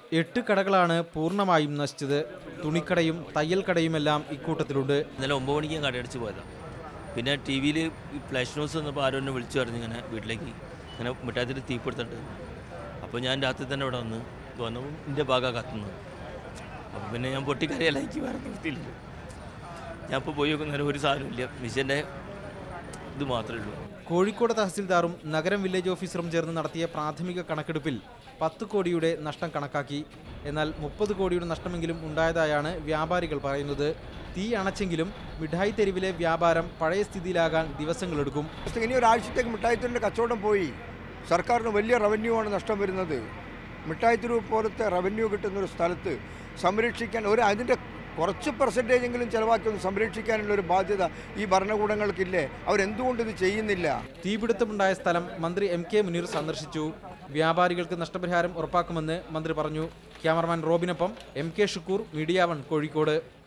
എട്ട് കടകളാണ് പൂർണ്ണമായും നശിച്ചത് തുണിക്കടയും തയ്യൽ കടയുമെല്ലാം ഇക്കൂട്ടത്തിലുണ്ട് ഇന്നലെ ഒമ്പത് മണിക്ക് ഞാൻ കടയടിച്ച് പോയതാണ് പിന്നെ ടി വിയിൽ ഫ്ലാഷ് ന്യൂസ് വന്നപ്പോൾ ആരോ എന്നെ വിളിച്ചു പറഞ്ഞു ഇങ്ങനെ വീട്ടിലേക്ക് ഇങ്ങനെ മിഠായിത്തിൽ തീപിടുത്തുണ്ട് അപ്പോൾ ഞാൻ രാത്രി തന്നെ ഇവിടെ വന്ന് വന്നപ്പോൾ എൻ്റെ ഭാഗം കത്തുന്നു അപ്പോൾ പിന്നെ ഞാൻ പൊട്ടിക്കറിയല്ല എനിക്ക് വേറെ നിർത്തിയില്ല ഞാൻ ഇപ്പോൾ പോയി നോക്കുന്ന ഒരു സാധനമില്ല മിഷൻ്റെ ഇത് മാത്രമേ ഉള്ളൂ കോഴിക്കോട് തഹസിൽദാറും നഗരം വില്ലേജ് ഓഫീസറും ചേർന്ന് നടത്തിയ പ്രാഥമിക കണക്കെടുപ്പിൽ പത്ത് കോടിയുടെ നഷ്ടം കണക്കാക്കി എന്നാൽ മുപ്പത് കോടിയുടെ നഷ്ടമെങ്കിലും ഉണ്ടായതായാണ് വ്യാപാരികൾ പറയുന്നത് തീ അണച്ചെങ്കിലും മിഠായി തെരുവിലെ വ്യാപാരം പഴയ സ്ഥിതിയിലാകാൻ ദിവസങ്ങളെടുക്കും ഇനി ഒരാഴ്ചത്തേക്ക് മിഠായിത്തെരുവിൻ്റെ കച്ചവടം പോയി സർക്കാരിന് വലിയ റവന്യൂ ആണ് നഷ്ടം വരുന്നത് മിഠായിത്തെരുവ് പോലത്തെ റവന്യൂ കിട്ടുന്ന ഒരു സ്ഥലത്ത് സംരക്ഷിക്കാൻ ഒരു അതിൻ്റെ കുറച്ച് പെർസെൻറ്റേജ് എങ്കിലും ചിലവാക്കി ഒന്ന് സംരക്ഷിക്കാനുള്ള ഒരു ബാധ്യത ഈ ഭരണകൂടങ്ങൾക്കില്ലേ അവരെന്തുകൊണ്ട് ഇത് ചെയ്യുന്നില്ല തീപിടുത്തമുണ്ടായ സ്ഥലം മന്ത്രി എം കെ മുനീർ സന്ദർശിച്ചു വ്യാപാരികൾക്ക് നഷ്ടപരിഹാരം ഉറപ്പാക്കുമെന്ന് മന്ത്രി പറഞ്ഞു ക്യാമറമാൻ റോബിനൊപ്പം M K Shukoor media one Kozhikode